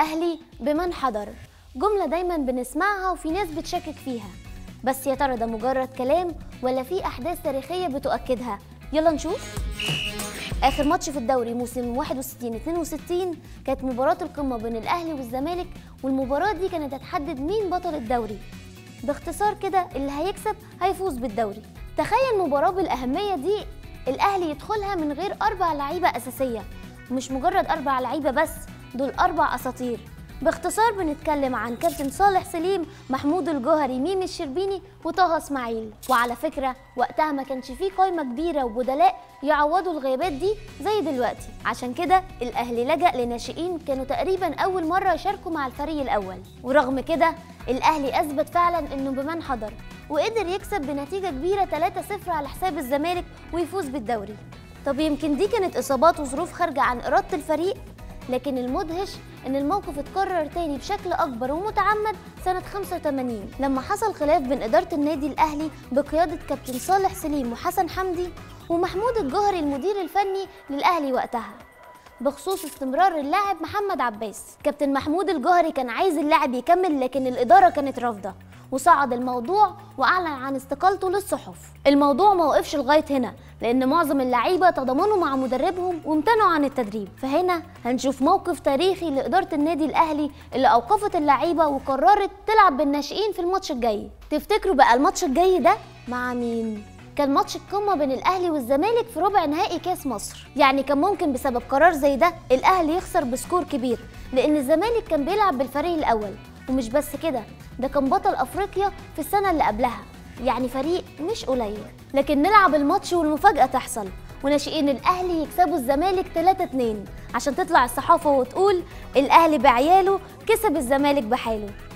الأهلي بمن حضر جملة دايما بنسمعها وفي ناس بتشكك فيها بس يا ترى ده مجرد كلام ولا في أحداث تاريخية بتؤكدها يلا نشوف آخر ماتش في الدوري موسم 61 62 كانت مباراة القمة بين الأهلي والزمالك والمباراة دي كانت هتحدد مين بطل الدوري باختصار كده اللي هيكسب هيفوز بالدوري تخيل مباراة بالأهمية دي الأهلي يدخلها من غير أربع لعيبة أساسية ومش مجرد أربع لعيبة بس دول أربع أساطير باختصار بنتكلم عن كابتن صالح سليم محمود الجوهري ميمي الشربيني وطه اسماعيل وعلى فكرة وقتها ما كانش فيه قايمة كبيرة وبدلاء يعوضوا الغيابات دي زي دلوقتي عشان كده الأهلي لجأ لناشئين كانوا تقريبا أول مرة يشاركوا مع الفريق الأول ورغم كده الأهلي أثبت فعلا إنه بمن حضر وقدر يكسب بنتيجة كبيرة 3-0 على حساب الزمالك ويفوز بالدوري طب يمكن دي كانت إصابات وظروف خارجة عن إرادة الفريق لكن المدهش ان الموقف اتكرر تاني بشكل اكبر ومتعمد سنة 85 لما حصل خلاف بين ادارة النادي الاهلي بقيادة كابتن صالح سليم وحسن حمدي ومحمود الجوهري المدير الفني للاهلي وقتها بخصوص استمرار اللاعب محمد عباس كابتن محمود الجوهري كان عايز اللاعب يكمل لكن الادارة كانت رافضة وصعد الموضوع واعلن عن استقالته للصحف الموضوع ما وقفش لغايه هنا لان معظم اللعيبه تضامنوا مع مدربهم وامتنعوا عن التدريب فهنا هنشوف موقف تاريخي لاداره النادي الاهلي اللي اوقفت اللعيبه وقررت تلعب بالناشئين في الماتش الجاي تفتكروا بقى الماتش الجاي ده مع مين كان ماتش القمه بين الاهلي والزمالك في ربع نهائي كاس مصر يعني كان ممكن بسبب قرار زي ده الاهلي يخسر بسكور كبير لان الزمالك كان بيلعب بالفريق الاول ومش بس كده ده كان بطل افريقيا في السنه اللي قبلها يعني فريق مش قليل لكن نلعب الماتش والمفاجاه تحصل وناشئين الاهلي يكسبوا الزمالك 3 2 عشان تطلع الصحافه وتقول الاهلي بعياله كسب الزمالك بحاله